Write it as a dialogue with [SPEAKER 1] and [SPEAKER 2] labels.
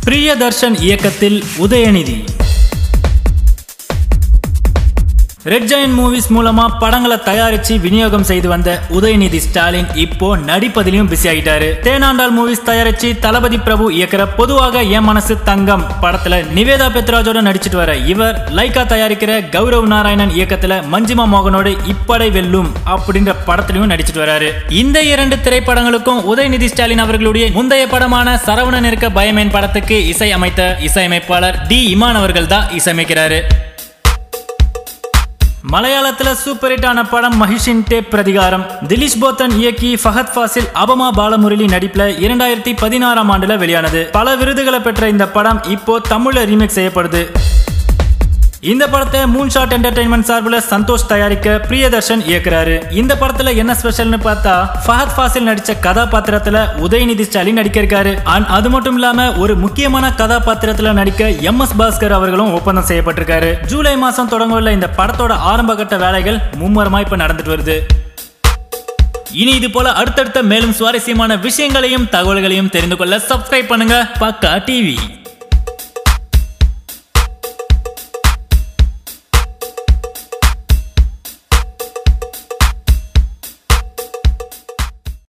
[SPEAKER 1] பிரியதர்ஷன் இயக்கத்தில் Udhayanidhi red Jayan movies மூலமா படங்களை தயாரிச்சு விநியோகம் செய்து வந்த உதயநிதி ஸ்டாலின் இப்போ நடிப்பதிலையும் பிஸி ஆகிட்டாரு தேனாண்டாள் மூவிஸ் தயாரிச்சு தளபதி பிரபு இயக்கிற பொதுவாக என் மனசு தங்கம் படத்துல நிவேதா பெத்ராஜோட நடிச்சிட்டு வர இவர் லைகா தயாரிக்கிற கௌரவ் நாராயணன் இயக்கத்துல மஞ்சிமா மோகனோடு இப்படை வெல்லும் அப்படின்ற படத்திலையும் நடிச்சிட்டு வராரு இந்த இரண்டு திரைப்படங்களுக்கும் உதயநிதி ஸ்டாலின் அவர்களுடைய முந்தைய படமான சரவணன் இருக்க பயமேன் படத்துக்கு இசை அமைத்த இசையமைப்பாளர் டி இமான் அவர்கள் தான் இசையமைக்கிறாரு மலையாளத்துல சூப்பர் ஹிட் ஆன படம் மகிஷின் டேப் பிரதிகாரம் திலீஷ் போத்தன் இயக்கி ஃபஹத் ஃபாசில் அபமா பாலமுரளி நடிப்புல இரண்டாயிரத்தி பதினாறாம் ஆண்டுல வெளியானது பல விருதுகளை பெற்ற இந்த படம் இப்போ தமிழ்ல ரீமேக் செய்யப்படுது இந்த படத்தை மூன் ஷாட் என்டர்டைன்மெண்ட் சார்பில் சந்தோஷ் தயாரிக்க பிரியதர்ஷன் இயக்குறாரு இந்த படத்துல என்ன ஸ்பெஷல்னு பார்த்தா ஃபஹத் ஃபாசில் நடிச்ச கதாபாத்திரத்துல உதயநிதி ஸ்டாலின் நடிக்க இருக்காரு அண்ட் அது மட்டும் இல்லாம ஒரு முக்கியமான கதாபாத்திரத்துல நடிக்க எம் எஸ் பாஸ்கர் அவர்களும் ஒப்பந்தம் செய்யப்பட்டிருக்காரு ஜூலை மாசம் தொடங்கவுள்ள இந்த படத்தோட ஆரம்ப கட்ட வேலைகள் மும்முரமா இப்ப நடந்துட்டு வருது இனி இது போல அடுத்தடுத்த மேலும் சுவாரஸ்யமான விஷயங்களையும் தகவல்களையும் தெரிந்து கொள்ள சப்ஸ்கிரைப் பண்ணுங்க பக்கா டிவி